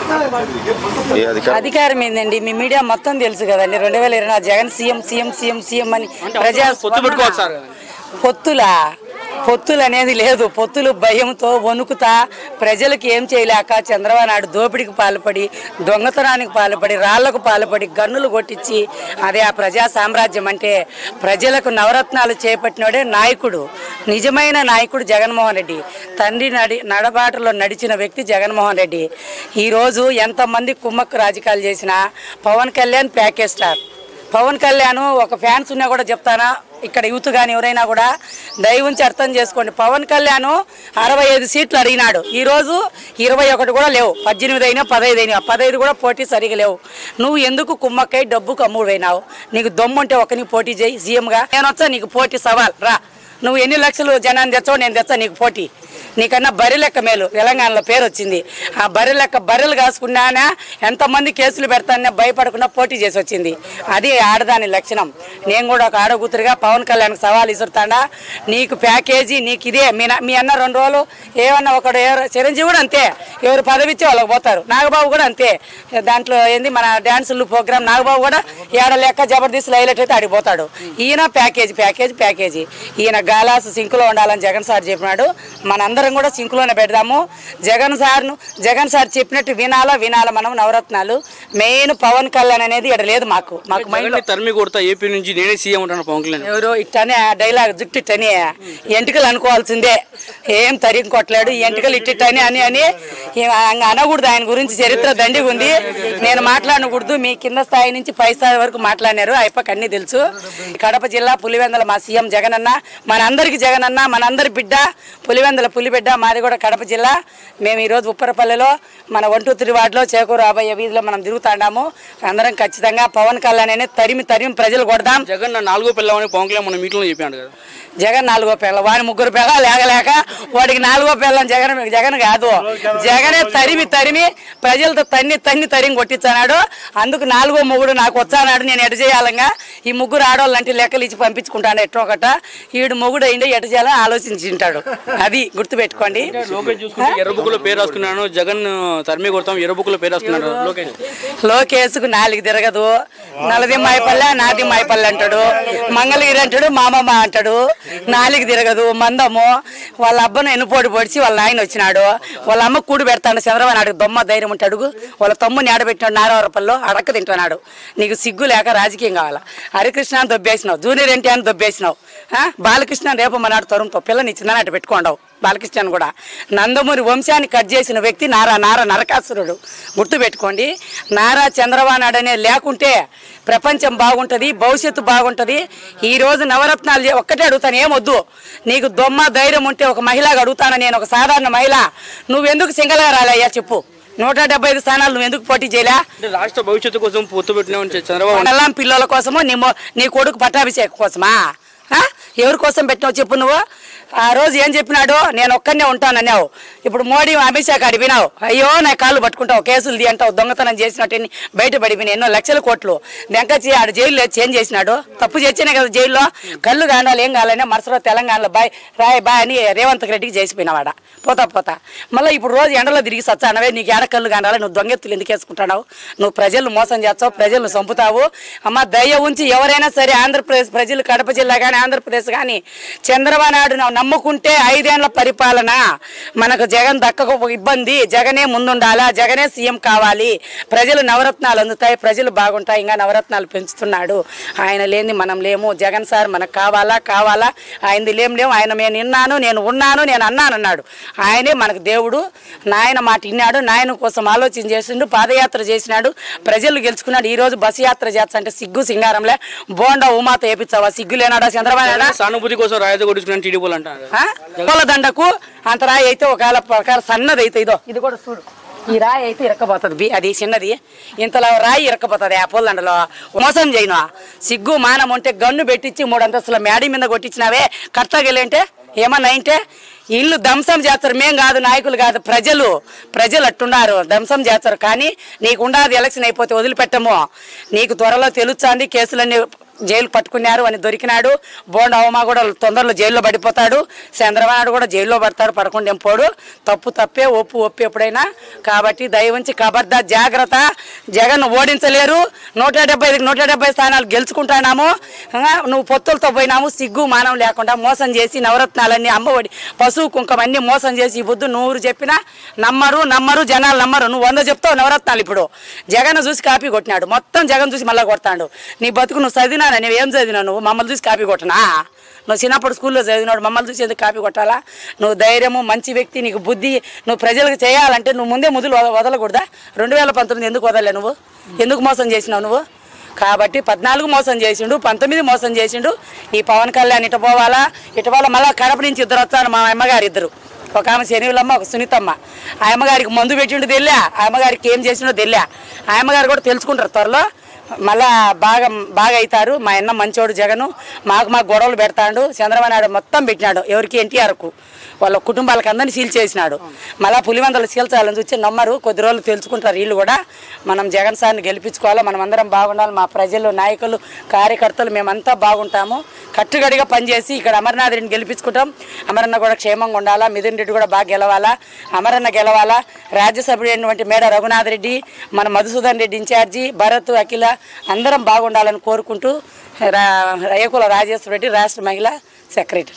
ఏ అధికారం అధికారం ఏందండి మీ మీడియా మొత్తం తెలుసు కదండి రెండు వేల ఇరవై నాలుగు Jagan CM CM CM CM అని ప్రజా పొత్తు పెట్టుకోవచ్చు సార్ పొత్తులా పొత్తులు అనేది లేదు పొత్తులు భయంతో వణుకుతా ప్రజలకు ఏం చేయలేక చంద్రబాబు నాయుడు దోపిడీకి పాల్పడి దొంగతనానికి పాల్పడి రాళ్లకు పాల్పడి గన్నులు కొట్టించి అదే ఆ ప్రజా సామ్రాజ్యం అంటే ప్రజలకు నవరత్నాలు చేపట్టినోడే నాయకుడు నిజమైన నాయకుడు జగన్మోహన్ రెడ్డి తండ్రి నడి నడబాటలో నడిచిన వ్యక్తి జగన్మోహన్ రెడ్డి ఈరోజు ఎంతమంది కుమ్మక్కు రాజకీయాలు చేసినా పవన్ కళ్యాణ్ ప్యాకేజ్ స్టార్ పవన్ కళ్యాణ్ ఒక ఫ్యాన్స్ ఉన్నా కూడా చెప్తానా ఇక్కడ యూత్ కానీ ఎవరైనా కూడా దయవుంచి అర్థం చేసుకోండి పవన్ కళ్యాణ్ అరవై ఐదు సీట్లు అడిగినాడు ఈరోజు ఇరవై ఒకటి కూడా లేవు పద్దెనిమిది అయినా పదహైదు అయినా పదహైదు కూడా పోటీ సరిగా లేవు నువ్వు ఎందుకు కుమ్మక్కై డబ్బుకు అమ్ముడు పోయినావు నీకు దమ్ము ఉంటే ఒకని పోటీ చేయి సీఎంగా నేను వచ్చా నీకు పోటీ సవాల్ రా నువ్వు ఎన్ని లక్షలు జనాన్ని తెచ్చావు నేను తెచ్చా నీకు పోటీ నీకన్నా బర్రె లెక్క మేలు తెలంగాణలో పేరు వచ్చింది ఆ బర్రె లెక్క బర్రెలు కాసుకున్నానా ఎంతమంది కేసులు పెడతానని భయపడకుండా పోటీ చేసి వచ్చింది అది ఆడదాని లక్షణం నేను కూడా ఒక ఆడకూతురుగా పవన్ కళ్యాణ్ సవాల్ ఇసురుతాడా నీకు ప్యాకేజీ నీకు ఇదే మీ నా- మీ అన్న రెండు రోజులు ఏమన్నా ఒకడు ఎవరు చిరంజీవి కూడా అంతే ఎవరు పదవి ఇచ్చే వాళ్ళకి పోతారు నాగబాబు కూడా అంతే దాంట్లో ఏంది మన డ్యాన్సులు ప్రోగ్రామ్ నాగబాబు కూడా ఏడ లెక్క జబర్దస్త్ హైలైట్ అయితే ఆడిపోతాడు ఈయన ప్యాకేజీ ప్యాకేజీ ప్యాకేజీ ఈయన గాలాస్ సింకులో ఉండాలని జగన్ సార్ చెప్పినాడు మనందరం కూడా సింకులోనే పెడదాము జగన్ సార్ను జగన్ సార్ చెప్పినట్టు వినాలా వినాలా మనం నవరత్నాలు మెయిన్ పవన్ కళ్యాణ్ అనేది ఇక్కడ లేదు మాకు మాకు మైండ్ జగన్ని తరిమి కొడతా ఏపీ నుంచి నేనే సీఎం ఉంటాను పవన్ కళ్యాణ్ ఎవరు ఇట్టనే ఆ డైలాగ్ జుట్టు ఇట్టని ఎంటికలు అనుకోవాల్సిందే ఏం తరిగి కొట్టలేడు ఈ ఎంటికలు ఇట్టిట్టని అని అని ఏం అంగ అనకూడదు ఆయన గురించి చరిత్ర దండిగా ఉంది నేను మాట్లాడకూడదు మీ కింద స్థాయి నుంచి పై స్థాయి వరకు మాట్లాడినారు అయిపోక అన్ని తెలుసు కడప జిల్లా పులివెందల మా సీఎం జగన్ అన్న మనందరికి జగన్ అన్న మనందరి బిడ్డ పులివెందల పులిబిడ్డ మాది కూడా కడప జిల్లా మేము ఈరోజు ఉప్పరపల్లిలో మన వన్ టూ త్రీ వార్డులో చేకూరు రాబోయే వీధిలో మనం తిరుగుతాడాము అందరం ఖచ్చితంగా పవన్ కళ్యాణ్ అనేది తరిమి తరిమి ప్రజలు కొడదాం జగన్ నా నాలుగో పిల్లవని పవన్ కళ్యాణ్ మన మీట్లో చెప్పాడు కదా జగన్ నాలుగో పిల్ల వాడి ముగ్గురు పిల్ల లేకలేక వాడికి నాలుగో పిల్లం జగన్ జగన్ కాదు జగనే తరిమి తరిమి ప్రజలతో తన్ని తన్ని తరిమి కొట్టించాడు అందుకు నాలుగో మొగుడు నాకు వచ్చానాడు నేను ఎట చేయాలంగా ఈ ముగ్గురు ఆడవాళ్ళంటే లెక్కలు ఇచ్చి పంపించుకుంటాను ఎట్టో ఒకట ఈడు మొగుడు అయిందో ఎట చేయాలని ఆలోచించుంటాడు అది గుర్తుపెట్టుకోండి లోకేష్ చూసుకుంటే ఎర్ర బుక్లో పేరు రాసుకున్నాను జగన్ తరిమి కొడతాం ఎర్ర బుక్లో పేరు రాసుకున్నాడు లోకేష్ లోకేసుకు నాలుగు తిరగదు నలది మాయపల్లె నాది మాయపల్లె అంటాడు మంగళగిరి అంటాడు మామమ్మ అంటాడు నాలుగు తిరగదు మందము వాళ్ళ అబ్బను ఎన్నుపోటు పొడిచి వాళ్ళ నాయన వచ్చినాడు వాళ్ళ అమ్మ కూడు పెడతాడు చంద్రబాబు నాయుడు దొమ్మ ధైర్యం ఉంటే అడుగు వాళ్ళ తమ్ముని ఆడబెట్టినాడు నారావరపల్లో అడక్క తింటున్నాడు నీకు సిగ్గు లేక రాజకీయం కావాలా హరికృష్ణ అని దొబ్బేసినావు జూనియర్ ఎన్టీ అని దొబ్బేసినావు ఆ? బాలకృష్ణ రేపు మనాడు తరుణ్తో పిల్లని ఇచ్చిందని అటు పెట్టుకోండవు బాలకృష్ణ కూడా నందమూరి వంశాన్ని కట్ చేసిన వ్యక్తి నారా నారా నరకాసురుడు గుర్తుపెట్టుకోండి నారా చంద్రబాబు నాయుడు అనేది లేకుంటే ప్రపంచం బాగుంటుంది భవిష్యత్తు బాగుంటుంది ఈ రోజు నవరత్నాలు చే- ఒక్కటే అడుగుతాను ఏమొద్దు నీకు దొమ్మ ధైర్యం ఉంటే ఒక మహిళగా అడుగుతాను నేను ఒక సాధారణ మహిళ నువ్వెందుకు సింగల్గా రాలయ్యా చెప్పు నూట డెబ్బై ఐదు స్థానాలు నువ్వు ఎందుకు పోటీ చేయలే అంటే రాష్ట్ర భవిష్యత్తు కోసం పొత్తు పెట్టినామని చంద్రబాబు మండలం పిల్లల కోసము నీ మొ- నీ కొడుకు పట్టాభిషేకం కోసమా ఆ? ఎవరి కోసం పెట్టినావు చెప్పు నువ్వు ఆ రోజు ఏం చెప్పినాడు నేను ఒక్కనే ఉంటానన్నావు ఇప్పుడు మోడీ అమిత్ షాకి అడిగినావు అయ్యో నా కాళ్ళు పట్టుకుంటావు కేసులు ది అంటావు దొంగతనం చేసినట్టు ఎన్ని బయట పడిపోయినాయి ఎన్నో లక్షల కోట్లు వెంకచ్చి ఆడ జైల్లో చేంజ్ చేసినాడు తప్పు చేస్తేనే కదా జైల్లో కళ్ళు కానాలి ఏం కావాలనే మరుసలో తెలంగాణలో బాయ్ రాయ్ బాయ్ అని రేవంత్ రెడ్డికి చేసిపోయినావాడ పోతా పోతా మళ్ళీ ఇప్పుడు రోజు ఎండలో తిరిగి సచ్చానవే నీకు ఏడ కళ్ళు కానాలి నువ్వు దొంగెత్తులు ఎందుకు వేసుకుంటున్నావు నువ్వు ప్రజలు మోసం చేస్తావు ప్రజలను చంపుతావు అమ్మ దయ ఉంచి ఎవరైనా సరే ఆంధ్రప్రదేశ్ ప్రజలు కడప జిల్లా కానీ ఆంధ్రప్రదేశ్ కానీ చంద్రబాబు నాయుడు నువ్వు నమ్ముకుంటే ఐదేళ్ల పరిపాలన మనకు జగన్ దక్కకు ఇబ్బంది జగనే ముందుండాలా జగనే సీఎం కావాలి ప్రజలు నవరత్నాలు అందుతాయి ప్రజలు బాగుంటాయి ఇంకా నవరత్నాలు పెంచుతున్నాడు ఆయన లేని మనం లేము జగన్ సార్ మనకు కావాలా కావాలా ఆయనది లేం లేము ఆయన నేను విన్నాను నేను ఉన్నాను నేను అన్నాను అన్నాడు ఆయనే మనకు దేవుడు నాయన మాట విన్నాడు నాయన కోసం ఆలోచన చేసిండు పాదయాత్ర చేసినాడు ప్రజలు గెలుచుకున్నాడు ఈ రోజు బస్సు యాత్ర చేస్తా అంటే సిగ్గు సింగారంలే బోండా ఉమాతో వేపించావా సిగ్గు లేనాడా చంద్రబాబు నాయుడా? సానుభూతి కోసం రాయితీ కొట్టుకున్నాను టీడీపీలు అంటారు ఆ? పూల దండకు అంత రాయి అయితే ఒకవేళ ప్రకారం సన్నది అయితే ఇదో ఇది కూడా చూడు ఈ రాయి అయితే ఇరక్కపోతుంది బి అది చిన్నది ఇంతలో రాయి ఇరక్కపోతుంది ఆ పూల దండలో మోసం చేయను సిగ్గు మానం ఉంటే గన్ను పెట్టించి మూడు అంతస్తుల మేడి మీద కొట్టించినావే కర్తగలేంటే ఏమన్నా అంటే ఇల్లు ధ్వంసం చేస్తారు మేం కాదు నాయకులు కాదు ప్రజలు ప్రజలు అట్టున్నారు ధ్వంసం చేస్తారు కానీ నీకు ఉండాది ఎలక్షన్ అయిపోతే వదిలిపెట్టము నీకు త్వరలో తెలుస్తుంది కేసులన్నీ జైలు పట్టుకున్నారు అని దొరికినాడు బోండ అవమా కూడా తొందరలో జైల్లో పడిపోతాడు చంద్రబాబు కూడా జైల్లో పడతాడు పడకుండా ఏం పోడు తప్పు తప్పే ఒప్పు ఒప్పు ఎప్పుడైనా కాబట్టి దయవంచి కబర్దా జాగ్రత్త జగన్ ఓడించలేరు నూట డెబ్బై ఐదుకి నూట డెబ్బై స్థానాలు గెలుచుకుంటున్నాము ఆ, నువ్వు పొత్తులతో పోయినాము సిగ్గు మానం లేకుండా మోసం చేసి నవరత్నాలన్నీ అమ్మఒడి పశువు కుంకం అన్ని మోసం చేసి ఈ బుద్ధు నూరు చెప్పినా నమ్మరు నమ్మరు జనాలు నమ్మరు నువ్వు వంద చెప్తావు నవరత్నాలు ఇప్పుడు జగన్ చూసి కాపీ కొట్టినాడు మొత్తం జగన్ చూసి మళ్ళీ కొడతాడు నీ బతుకు నువ్వు చదివినా నువ్వు ఏం చదివినావు నువ్వు మమ్మల్ని చూసి కాపీ కొట్టనా నువ్వు చిన్నప్పుడు స్కూల్లో చదివినాడు మమ్మల్ని చూసి ఎందుకు కాపీ కొట్టాలా నువ్వు ధైర్యము మంచి వ్యక్తి నీకు బుద్ధి నువ్వు ప్రజలకు చేయాలంటే నువ్వు ముందే ముదులు వద- వదలకూడదా రెండు వేల పంతొమ్మిది ఎందుకు వదలలే నువ్వు ఎందుకు మోసం చేసినావు నువ్వు కాబట్టి పద్నాలుగు మోసం చేసిండు పంతొమ్మిది మోసం చేసిండు ఈ పవన్ కళ్యాణ్ ఇటు పోవాలా ఇటు పోవాలా మళ్ళీ కడప నుంచి ఇద్దరు వస్తారు మా అమ్మగారు ఇద్దరు ఒక ఆమె శనివులమ్మ ఒక సునీతమ్మ ఆ అమ్మగారికి మందు పెట్టిండు తెల్లా ఆ అమ్మగారికి ఏం చేసిండో తెల్లా ఆ అమ్మగారు కూడా తెలుసుకుంటారు త్వరలో మళ్ళా బాగా బాగా అవుతారు మా అన్న మంచోడు జగను మాకు మాకు గొడవలు పెడతాడు చంద్రబాబు నాయుడు మొత్తం పెట్టినాడు ఎవరికి ఎన్టీఆర్కు వాళ్ళ కుటుంబాలకు అందరినీ సీల్ చేసినాడు మళ్ళా పులివందలు సీల్చాలని చూసి నమ్మరు కొద్ది రోజులు తెలుసుకుంటారు వీళ్ళు కూడా మనం జగన్ సార్ని గెలిపించుకోవాలి మనం అందరం బాగుండాలి మా ప్రజలు నాయకులు కార్యకర్తలు మేమంతా బాగుంటాము కట్టుగడిగా పనిచేసి ఇక్కడ అమర్నాథ్ రెడ్డిని గెలిపించుకుంటాం అమరన్న కూడా క్షేమంగా ఉండాలా మిథున్ రెడ్డి కూడా బాగా గెలవాలా అమరన్న గెలవాలా రాజ్యసభ్యుడు అయినటువంటి మేడ రఘునాథ్ రెడ్డి మన మధుసూదన్ రెడ్డి ఇన్ఛార్జి భరత్ అఖిల అందరం బాగుండాలని కోరుకుంటూ రా రేకుల రాజేశ్వర రెడ్డి రాష్ట్ర మహిళా సెక్రటరీ